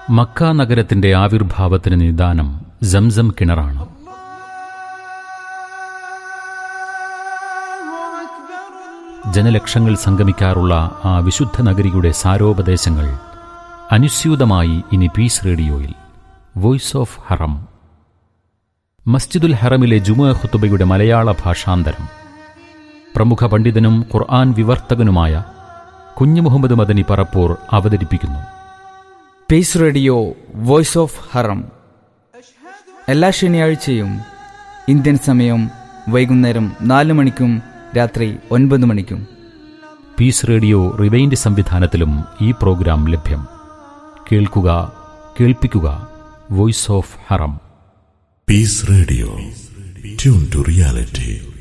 Mecca നഗരത്തിന്റെ ആവിർഭാവത്തിന് നിദാനം Zamzam കിണറാണ് ജനലക്ഷങ്ങൾ സംഗമിക്കാറുള്ള ആ വിശുദ്ധ നഗരിയുടെ സാരോപദേശങ്ങൾ അനുസ്യൂതമായി ഇനി പീസ് റേഡിയോയിൽ വോയിസ് ഓഫ് ഹറം മസ്ജിദുൽ ഹറമിലെ ജുമുഅ ഖുത്തുബയുടെ മലയാള ഭാഷാന്തരം പ്രമുഖ പണ്ഡിതനും ഖുർആൻ വിവർത്തകനുമായ കുഞ്ഞു മുഹമ്മദ് മദനി പറപ്പൂർ അവതരിപ്പിക്കുന്നു peace radio voice of Haram എല്ലാ ശനിയാഴ്ചയും ഇന്ത്യൻ സമയം വൈകുന്നേരം നാല് മണിക്കും രാത്രി ഒൻപത് മണിക്കും പീസ് റേഡിയോ റിവൈൻഡ് സംവിധാനത്തിലും ഈ പ്രോഗ്രാം ലഭ്യം കേൾക്കുക കേൾപ്പിക്കുക voice of Haram Peace Radio. Tune to reality.